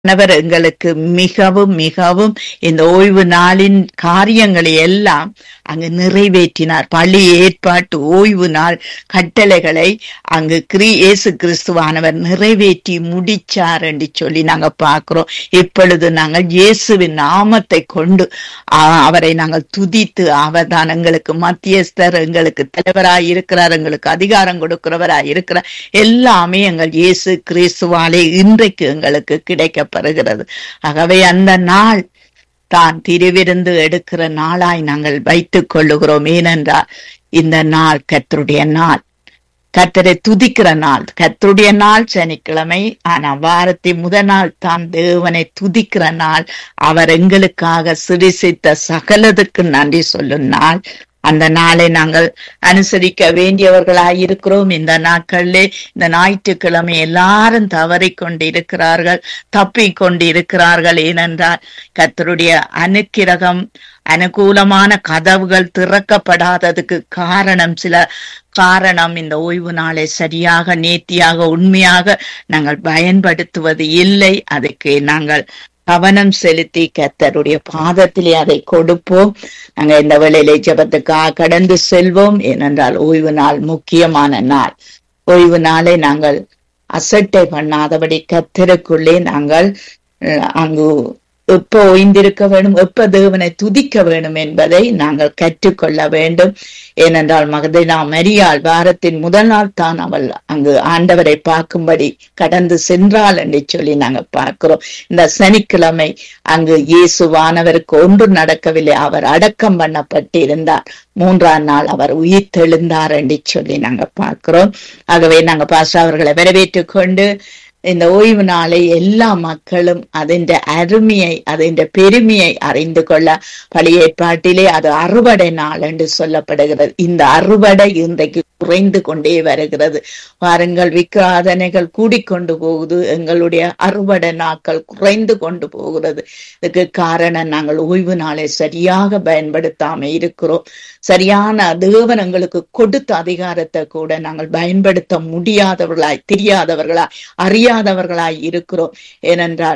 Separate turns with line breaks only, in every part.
ஆண்டவர் எங்களுக்கு மிகவும் மிகவும் இந்த ஓய்வு நாளின் காரியங்களை எல்லாம் அங்கு நிறைவேற்றினார் பள்ளி ஏற்பாட்டு ஓய்வு நாள் கட்டளைகளை அங்கு கிரி இயேசு கிறிஸ்துவானவர் நிறைவேற்றி முடிச்சார் என்று சொல்லி நாங்க பார்க்கிறோம் இப்பொழுது நாங்கள் இயேசுவின் நாமத்தை கொண்டு ஆ, அவரை நாங்கள் துதித்து அவர் தான் எங்களுக்கு மத்தியஸ்தர் எங்களுக்கு தலைவராய் இருக்கிறார் எங்களுக்கு அதிகாரம் கொடுக்கிறவராய் இருக்கிறார் எல்லாமே எங்கள் இயேசு கிறிஸ்துவாலே இன்றைக்கு எங்களுக்கு கிடைக்கப்பெறுகிறது ஆகவே அந்த நாள் தான் திருவிருந்து எடுக்கிற நாளாய் நாங்கள் வைத்துக் கொள்ளுகிறோம் ஏனென்றால் இந்த நாள் கர்த்தருடைய நாள் கர்த்தரை துதிக்கிற நாள் கர்த்தருடைய நாள் சனிக்கிழமை ஆனா வாரத்தின் முதல் நாள் தான் தேவனை துதிக்கிற நாள் அவர் எங்களுக்காக சிரிசித்த சகலதுக்கு நன்றி சொல்லும் நாள் அந்த நாளை நாங்கள் அனுசரிக்க வேண்டியவர்களாய் இருக்கிறோம் இந்த நாட்களிலே இந்த ஞாயிற்றுக்கிழமை எல்லாரும் தவறிக் கொண்டு இருக்கிறார்கள் தப்பிக் கொண்டு இருக்கிறார்கள் ஏனென்றால் கர்த்தருடைய அனுக்கிரகம் அனுகூலமான கதவுகள் திறக்கப்படாததுக்கு காரணம் சில காரணம் இந்த ஓய்வு நாளை சரியாக நேர்த்தியாக உண்மையாக நாங்கள் பயன்படுத்துவது இல்லை அதுக்கு நாங்கள் கவனம் செலுத்தி கர்த்தருடைய பாதத்திலே அதை கொடுப்போம் நாங்க இந்த வேளையிலே ஜெபத்துக்காக கடந்து செல்வோம் ஏனென்றால் ஓய்வு நாள் முக்கியமான நாள் ஓய்வு நாளை நாங்கள் அசட்டை பண்ணாதபடி கத்தருக்குள்ளே நாங்கள் அஹ், அங்கு எப்ப ஓய்ந்திருக்க வேண்டும் எப்ப தேவனை துதிக்க வேண்டும் என்பதை நாங்கள் கற்றுக்கொள்ள வேண்டும் ஏனென்றால் மகதினா மரியாள் வாரத்தின் முதல் நாள் தான் அவள் அங்கு ஆண்டவரை பார்க்கும்படி கடந்து சென்றாள் என்று சொல்லி நாங்க பார்க்கிறோம் இந்த சனிக்கிழமை அங்கு இயேசுவானவருக்கு ஒன்று நடக்கவில்லை அவர் அடக்கம் பண்ணப்பட்டிருந்தார் மூன்றாம் நாள் அவர் உயிர் தெழுந்தார் என்று சொல்லி நாங்க பார்க்கிறோம் ஆகவே நாங்க பாஸ்டர் அவர்களை வரவேற்றுக் கொண்டு இந்த ஓய்வு நாளை எல்லா மக்களும் அதிന്റെ அருமையை அதிന്റെ பெருமையை அறிந்து கொள்ள பழைய ஏற்பாட்டிலே அது அறுவடை நாள் என்று சொல்லப்படுகிறது இந்த அறுவடை இன்றைக்கு குறைந்து கொண்டே வருகிறது வாருங்கள் விக்கிராதனைகள் கூடிக்கொண்டு போகுது எங்களுடைய அறுவடை நாட்கள் குறைந்து கொண்டு போகிறது இதுக்கு காரணம் நாங்கள் ஓய்வு நாளை சரியாக பயன்படுத்தாம இருக்கிறோம் சரியான தேவன் எங்களுக்கு கொடுத்த அதிகாரத்தை கூட நாங்கள் பயன்படுத்த முடியாதவர்களாய் தெரியாதவர்களாய் அறியாதவர்களாய் இருக்கிறோம் ஏனென்றால்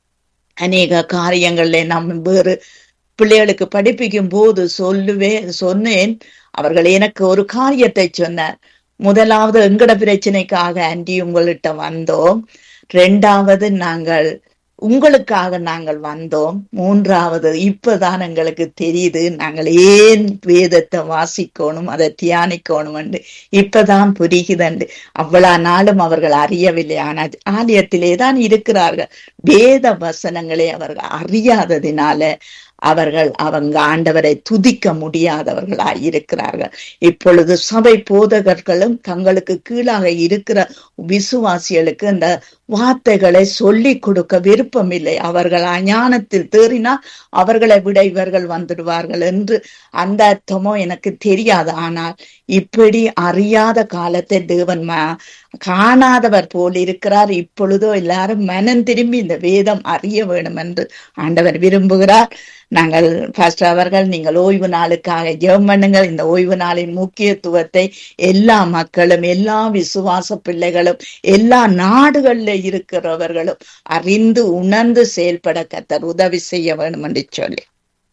அநேக காரியங்கள்ல நாம் வேறு பிள்ளைகளுக்கு படிப்பிக்கும் போது சொல்லுவேன் சொன்னேன் அவர்கள் எனக்கு ஒரு காரியத்தை சொன்னார் முதலாவது எங்கட பிரச்சனைக்காக ஆண்டி உங்கள்கிட்ட வந்தோம் ரெண்டாவது நாங்கள் உங்களுக்காக நாங்கள் வந்தோம் மூன்றாவது இப்பதான் எங்களுக்கு தெரியுது நாங்கள் ஏன் வேதத்தை வாசிக்கணும் அதை தியானிக்கணும் என்று இப்பதான் புரியுதண்டு அவ்வளவு நாளும் அவர்கள் அறியவில்லை ஆனால் ஆலயத்திலே தான் இருக்கிறார்கள் வேத வசனங்களை அவர்கள் அறியாததினால அவர்கள் அவங்க ஆண்டவரை துதிக்க முடியாதவர்களாய் இருக்கிறார்கள் இப்பொழுது சபை போதகர்களும் தங்களுக்கு கீழாக இருக்கிற விசுவாசிகளுக்கு அந்த வார்த்தைகளை சொல்லிக் கொடுக்க விருப்பமில்லை அவர்கள் அஞ்ஞானத்தில் தேறினால் அவர்களை விட இவர்கள் வந்துடுவார்கள் என்று அந்த அர்த்தமோ எனக்கு தெரியாது ஆனால் இப்படி அறியாத காலத்தை தேவன் ம- காணாதவர் போல் இருக்கிறார் இப்பொழுதோ எல்லாரும் மனம் திரும்பி இந்த வேதம் அறிய வேண்டும் என்று ஆண்டவர் விரும்புகிறார் நாங்கள் பாஸ்டர் அவர்கள் நீங்கள் ஓய்வு நாளுக்காக ஜெபம் பண்ணுங்கள் இந்த ஓய்வு நாளின் முக்கியத்துவத்தை எல்லா மக்களும் எல்லா விசுவாச பிள்ளைகளும் எல்லா நாடுகளில் இருக்கிறவர்களும் அறிந்து உணர்ந்து செயல்பட கத்தர் உதவி செய்ய வேண்டும் என்று சொல்லி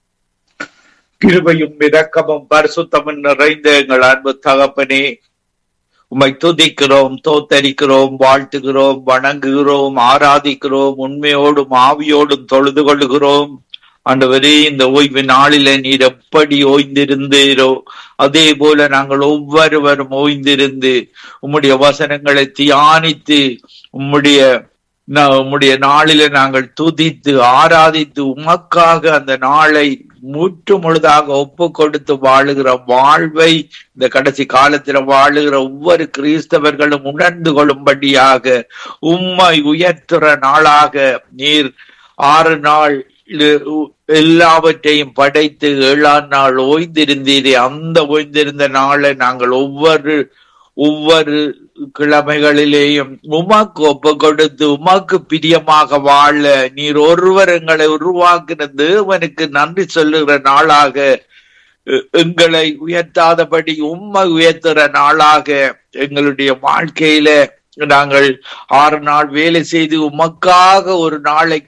கிருபையும் இரக்கமும் பரிசுத்தமும் நிறைந்த எங்கள் அன்பு தகப்பனே உம்மை துதிக்கிறோம் தோத்தரிக்கிறோம் வாழ்த்துகிறோம் வணங்குகிறோம் ஆராதிக்கிறோம் உண்மையோடும் ஆவியோடும் தொழுது கொள்ளுகிறோம் ஆண்டவரே இந்த ஓய்வு நாளில நீர் எப்படி ஓய்ந்திருந்தீரோ அதே போல நாங்கள் ஒவ்வொருவரும் ஓய்ந்திருந்து உம்முடைய வசனங்களை தியானித்து உம்முடைய நா- உம்முடைய நாளில நாங்கள் துதித்து ஆராதித்து உமக்காக அந்த நாளை முற்று முழுதாக ஒப்பு கொடுத்து வாழுகிற வாழ்வை இந்த கடைசி காலத்துல வாழுகிற ஒவ்வொரு கிறிஸ்தவர்களும் உணர்ந்து கொள்ளும்படியாக உம்மை உயர்த்துற நாளாக நீர் ஆறு நாள் இ- எல்லாவற்றையும் படைத்து ஏழாம் நாள் ஓய்ந்திருந்தீரே அந்த ஓய்ந்திருந்த நாளை நாங்கள் ஒவ்வொரு ஒவ்வொரு கிழமைகளிலேயும் உமக்கு ஒப்பு கொடுத்து உமக்கு பிரியமாக வாழ நீர் ஒருவர் எங்களை உருவாக்கின தேவனுக்கு நன்றி சொல்லுகிற நாளாக எ- எங்களை உயர்த்தாதபடி உம்மை உயர்த்துற நாளாக எங்களுடைய வாழ்க்கையில நாங்கள் ஆறு நாள் வேலை செய்து உமக்காக ஒரு நாளை